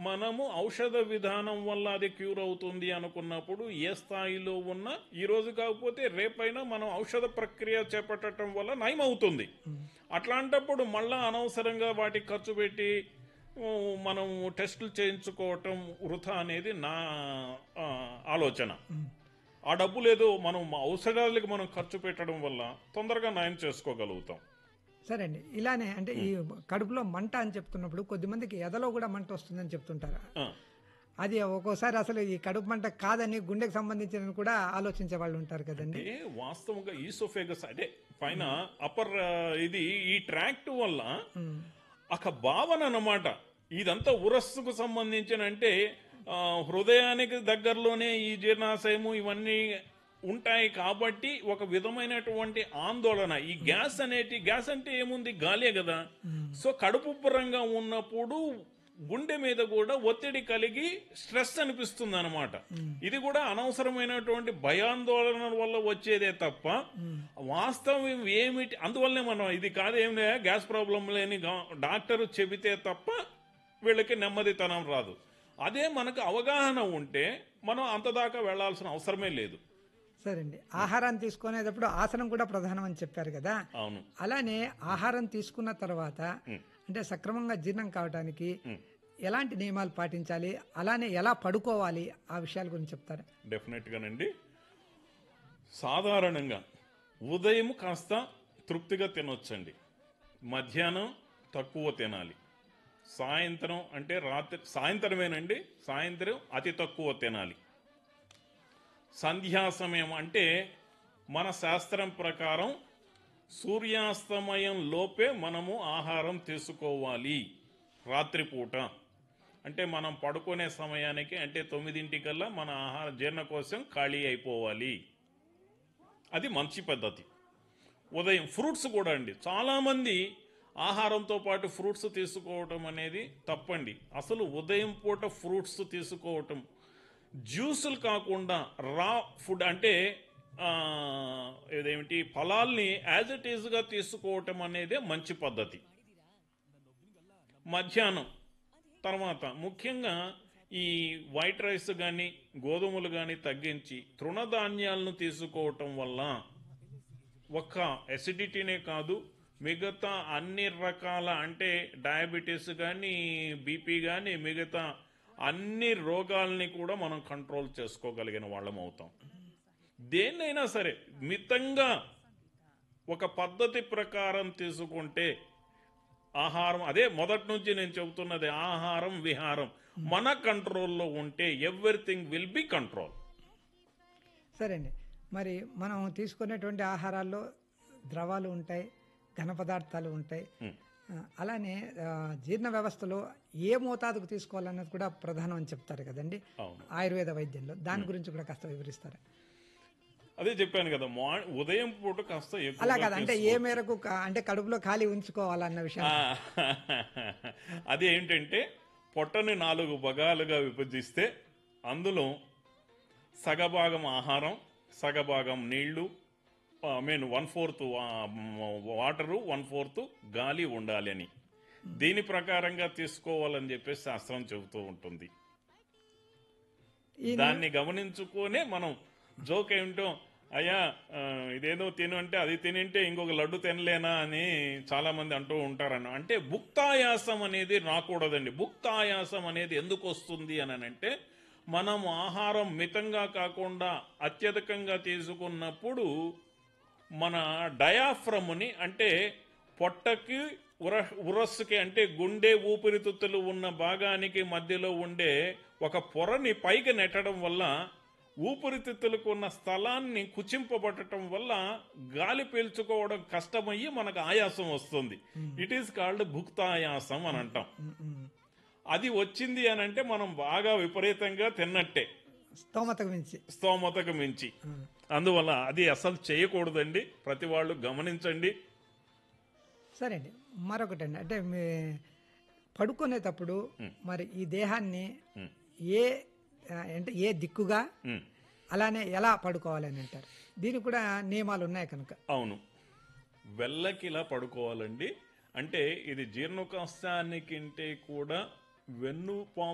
మనము ఔషధ విధానం వల్ల అది క్యూర్ అవుతుంది అనుకున్నప్పుడు ఏ స్థాయిలో ఉన్నా ఈ రోజు కాకపోతే రేపైనా మనం ఔషధ ప్రక్రియ చేపట్టడం వల్ల నయం అవుతుంది అట్లాంటప్పుడు మళ్ళా అనవసరంగా వాటికి ఖర్చు పెట్టి ఊ, మనం టెస్టులు చేయించుకోవటం వృథా అనేది నా ఆ, ఆలోచన ఆ డబ్బులు ఏదో మనం ఔషధాలకి మనం ఖర్చు పెట్టడం వల్ల తొందరగా నయం చేసుకోగలుగుతాం సరే అండి ఇలానే అంటే ఈ కడుపులో మంట అని చెప్తున్నప్పుడు కొద్దిమందికి ఎదలో కూడా మంట వస్తుందని చెప్తుంటారు ఆ, అది ఒక్కోసారి అసలు ఈ కడుపు మంట కాదని గుండెకి సంబంధించిన కూడా ఆలోచించే వాళ్ళు ఉంటారు కదండి అంటే వాస్తవంగా ఈసోఫేగస్ అంటే పైన అప్పర్ ఇది ఈ ట్రాక్ట్ వల్ల ఉమ్, ఒక భావన అన్నమాట ఇదంతా ఉరస్సుకు సంబంధించిన అంటే ఆ, హృదయానికి దగ్గరలోనే ఈ జీర్ణాశయము ఇవన్నీ ఉంటాయి కాబట్టి ఒక విధమైనటువంటి ఆందోళన ఈ గ్యాస్ అనేటి గ్యాస్ అంటే ఏముంది గాలే కదా సో కడుపు ఉబ్బరంగా ఉన్నప్పుడు గుండె మీద కూడా ఒత్తిడి కలిగి స్ట్రెస్ అనిపిస్తుంది అనమాట ఇది కూడా అనవసరమైనటువంటి భయాందోళన వల్ల వచ్చేదే తప్ప వాస్తవం ఏమిటి అందువల్లనే మనం ఇది కాదు ఏం లే, గ్యాస్ ప్రాబ్లం లేని గా- డాక్టర్ చెబితే తప్ప వీళ్ళకి నెమ్మదితనం రాదు అదే మనకు అవగాహన ఉంటే మనం అంతదాకా వెళ్లాల్సిన అవసరమే లేదు సరే అండి ఆహారాన్ని తీసుకునేటప్పుడు ఆసనం కూడా ప్రధానం అని చెప్పారు కదా అవును అలానే ఆహారం తీసుకున్న తర్వాత అంటే సక్రమంగా జీర్ణం కావడానికి ఎలాంటి నియమాలు పాటించాలి అలానే ఎలా పడుకోవాలి ఆ విషయాల గురించి చెప్తారా డెఫినెట్ గానండి సాధారణంగా ఉదయం కాస్త తృప్తిగా తినొచ్చండి మధ్యాహ్నం తక్కువ తినాలి సాయంత్రం అంటే రాత్రి సాయంత్రమేనండి సాయంత్రం అతి తక్కువ తినాలి సంధ్యా సమయం అంటే మన శాస్త్రం ప్రకారం సూర్యాస్తమయం లోపే మనము ఆహారం తీసుకోవాలి రాత్రిపూట అంటే మనం పడుకునే సమయానికి అంటే తొమ్మిదింటికల్లా మన ఆహార జీర్ణకోశం ఖాళీ అయిపోవాలి అది మంచి పద్ధతి ఉదయం ఫ్రూట్స్ కూడా అండి చాలామంది ఆహారంతో పాటు ఫ్రూట్స్ తీసుకోవటం అనేది తప్పండి అసలు ఉదయం పూట ఫ్రూట్స్ తీసుకోవటం జ్యూసులు కాకుండా రా ఫుడ్ అంటే ఆ, ఇదేమిటి ఫలాల్ని యాజ్ ఇట్ ఈజ్గా తీసుకోవటం అనేదే మంచి పద్ధతి మధ్యాహ్నం తర్వాత ముఖ్యంగా ఈ వైట్ రైస్ కానీ గోధుమలు కానీ తగ్గించి తృణధాన్యాలను తీసుకోవటం వల్ల ఒక్క ఎసిడిటీనే కాదు మిగతా అన్ని రకాల అంటే డయాబెటీస్ కానీ బీపీ కానీ మిగతా అన్ని రోగాల్ని కూడా మనం కంట్రోల్ చేసుకోగలిగిన వాళ్ళం అవుతాం దేన్నైనా సరే మితంగా ఒక పద్ధతి ప్రకారం తీసుకుంటే ఆహారం అదే మొదటి నుంచి నేను చెబుతున్నది ఆహారం విహారం మన కంట్రోల్లో ఉంటే ఎవ్రీథింగ్ విల్ బి కంట్రోల్ సరే అండి మరి మనం తీసుకునేటువంటి ఆహారాల్లో ద్రవాలు ఉంటాయి ఘన పదార్థాలు ఉంటాయి ఆ, అలానే ఆ, జీర్ణ వ్యవస్థలో ఏ మోతాదుకు తీసుకోవాలన్నది కూడా ప్రధానం అని చెప్తారు కదండి అవును ఆయుర్వేద వైద్యంలో దాని గురించి కూడా కాస్త వివరిస్తారా అదే చెప్పాను కదా మా ఉదయం పూట కాస్త అలా ఎక్కువ కాదు అంటే ఏ మేరకు కా- అంటే కడుపులో ఖాళీ ఉంచుకోవాలన్న విషయం అది ఏంటంటే పొట్టని నాలుగు భాగాలుగా విభజిస్తే అందులో సగభాగం ఆహారం సగభాగం నీళ్లు I mean one fourth water one fourth గాలి ఉండాలి అని దీని ప్రకారంగా తీసుకోవాలని చెప్పేసి శాస్త్రం చెబుతూ ఉంటుంది ఈ దాన్ని గమనించుకునే మనం జోక్ ఏమిటో అయ్యా ఆ, ఇదేదో తిను అంటే అది తినింటే ఇంకొక లడ్డు తినలేనా అని చాలా మంది అంటూ ఉంటారన్న అంటే భుక్తాయాసం అనేది రాకూడదండి భుక్తాయాసం అనేది ఎందుకు వస్తుంది అని అంటే మనం ఆహారం మితంగా కాకుండా అత్యధికంగా తీసుకున్నప్పుడు మన డయాఫ్రమ్ని అంటే పొట్టకి ఉర ఉరస్సుకి అంటే గుండె ఊపిరితిత్తులు ఉన్న భాగానికి మధ్యలో ఉండే ఒక పొరని పైకి నెట్టడం వల్ల ఊపిరితిత్తులకు ఉన్న స్థలాన్ని కుచింపబట్టడం వల్ల గాలి పీల్చుకోవడం కష్టమయ్యి మనకు ఆయాసం వస్తుంది ఇట్ ఈస్ కాల్డ్ భుక్తాయాసం అని అంటాం ఉమ్, ఉమ్. అది వచ్చింది అని అంటే మనం బాగా విపరీతంగా తిన్నట్టే స్తోమతకు మించి స్తోమతకు మించి అందువల్ల అది అసలు చేయకూడదండి ప్రతి వాళ్ళు గమనించండి సరే అండి మరొకటండి అంటే మీ పడుకునేటప్పుడు మరి ఈ దేహాన్ని ఏ ఆ, అంటే ఏ దిక్కుగా ఉమ్, అలానే ఎలా పడుకోవాలని అంటారు దీనికి కూడా నియమాలు ఉన్నాయి కనుక అవును వెళ్ళకిలా పడుకోవాలండి అంటే ఇది జీర్ణకోశానికంటే కూడా వెన్ను